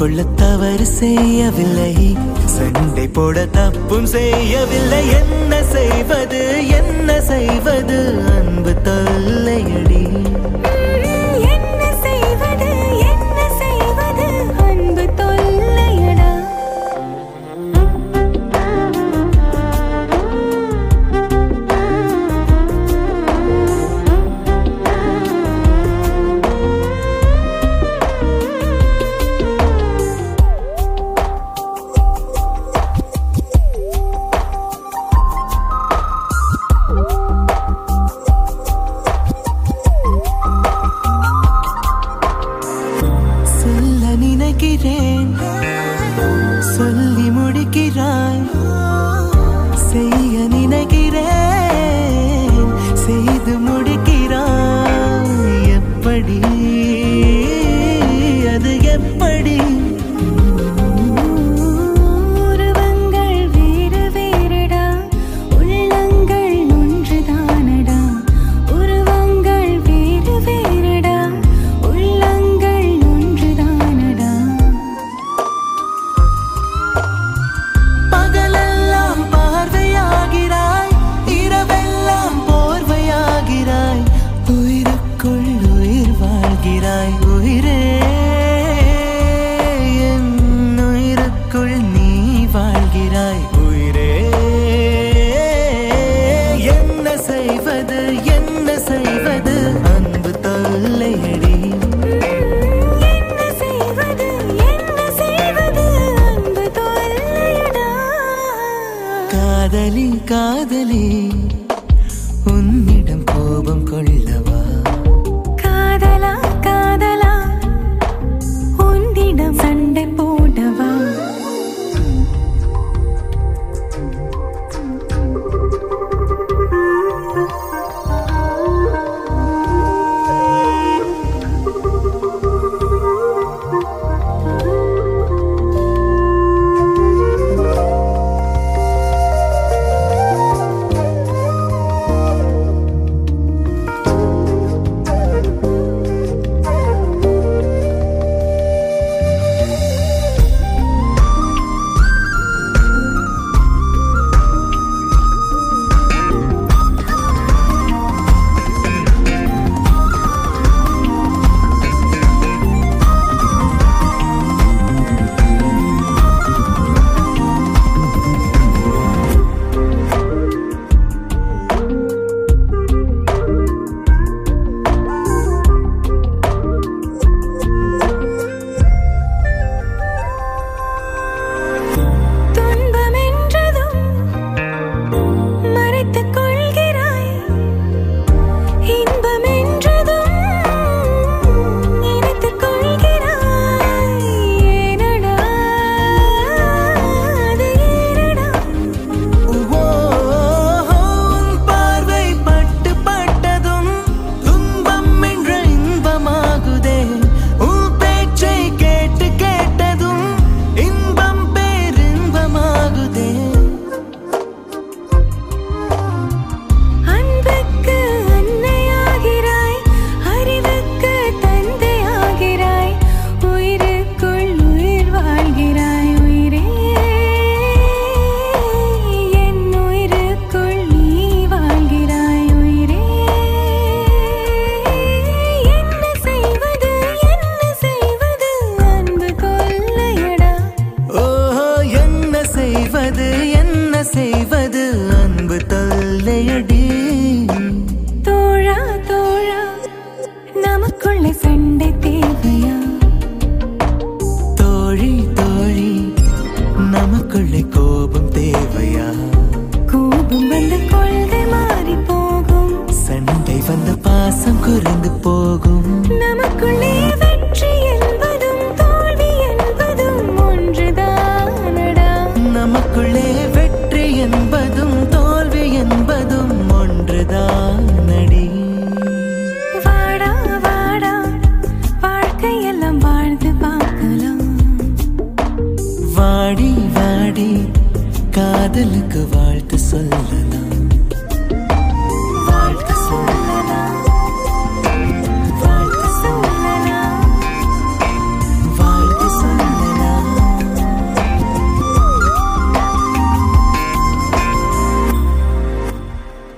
கொள்ள தவறு செய்யவில்லை சண்டை போட தப்பும் செய்யவில்லை என்ன செய்வது என்ன செய்வது அன்பு தொல்லையடி என்ன செய்வது என்ன செய்வது அன்பு தொல்லையடா சொல்ல நினைக்கிறேன் சொல்லி முடிக்கிறாய் செய்ய நினைக்கிறேன் செய்து முடிக்கிறாய் எப்படி அது எப்படி உருவங்கள் வேறு வேறுடா உள்ளங்கள் ஒன்றுதானடா உருவங்கள் வேறு வேறுடா உள்ளங்கள் ஒன்றுதானடா பகலெல்லாம் பார்வையாகிறாய் இரவெல்லாம் போர்வையாகிறாய் உயிருக்குள் உயிர் வாழ்கிறாய் உயிரே என் உயிருக்குள் நீ வாழ்கிறாய் உயிரே என்ன செய்வது என்ன செய்வது அன்பு தொல்லையடி என்ன செய்வது என்ன செய்வது அன்பு தொல்லையடா காதலி காதலி உன்னிடம் கோபம் கொள்ளவா காதலா காதலா உன்னிடம் சண்டை போடவா துன்பம் என்றதும் மறைத்துக் கொள்கிறாய் இன்பம் என்றதும் நினைத்துக் கொள்கிறாய் ஏனடா அது ஏனடா உன் பார்வை பட்டு பட்டதும் துன்பம் என்ற இன்பமாகுதே உன் பேச்சை கேட்டு கேட்டதும் இன்பம் பேரின்பமாகுதே அன்புக்கு அன்னையாகிறாய் அறிவுக்கு தந்தையாகிறாய் உயிருக்குள் உயிர் வாழ்கிறாய் உயிரே என் உயிருக்குள் நீ வாழ்கிறாய் உயிரே என்ன செய்வது என்ன செய்வது அன்பு கொல்லையடா ஓஹோ என்ன செய்வது என்ன செய்வது அன்பு தொல்லையடி தோழா தோழா நமக்குள்ள சண்டை தேவையா தோழி தோழி நமக்குள்ளே கோபம் தேவையா கோபம் வந்து கொள்கை மாறி போகும் சண்டை வந்த பாசம் குறைந்து போகும்